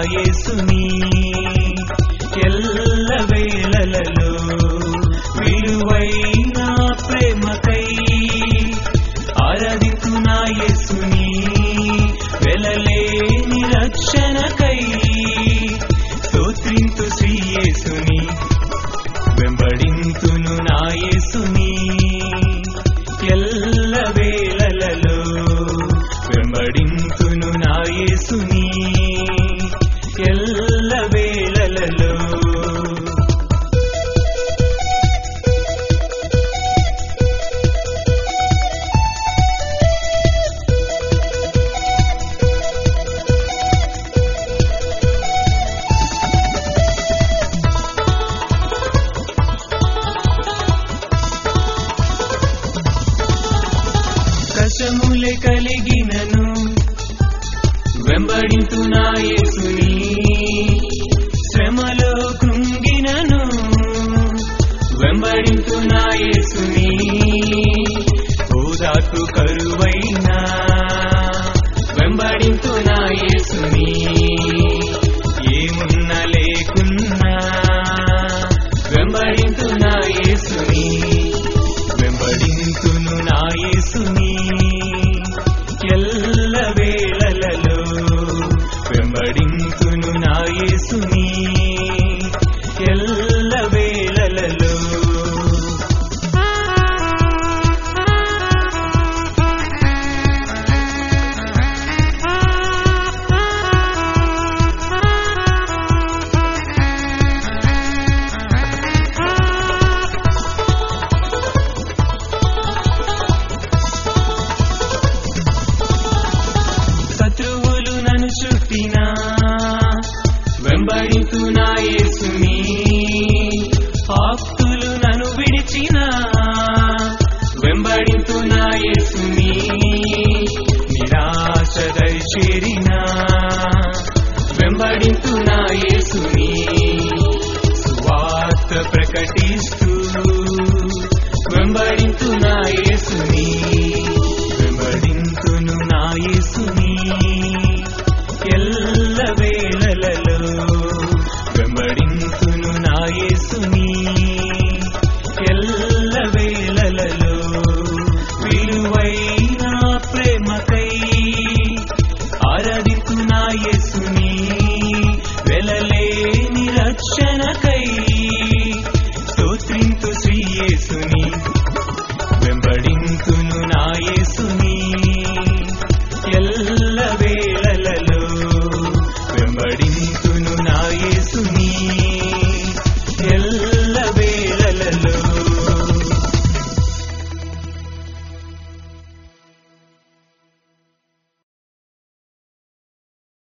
యేసుని ఎల్ల వేళలలో విలువైన ప్రేమకై ఆరాధించు నా యేసుని వెలలేని రక్షణకై స్తోత్రింతు శ్రీ యేసుని వెంబడింతును నా యేసుని ఎల్ల వేళలలో వెంబడింతును నా యేసుని ఎల్ల వేళలలో కష్టములే కలిగినను వెంబడింతు నా యేసుని శ్రమలో కృంగినను వెంబడింతు నా యేసుని ఓదార్పు కరువైనా వెంబడింతు నా యేసుని ఏమున్నా లేకున్నా వెంబడింతు నా యేసుని వెంబడింతును నా యేసుని ఎల్ల వేళలలో వెంబడింతును నా యేసుని ఎల్ల వేళలలో శత్రువులు నన్ను చుట్టినా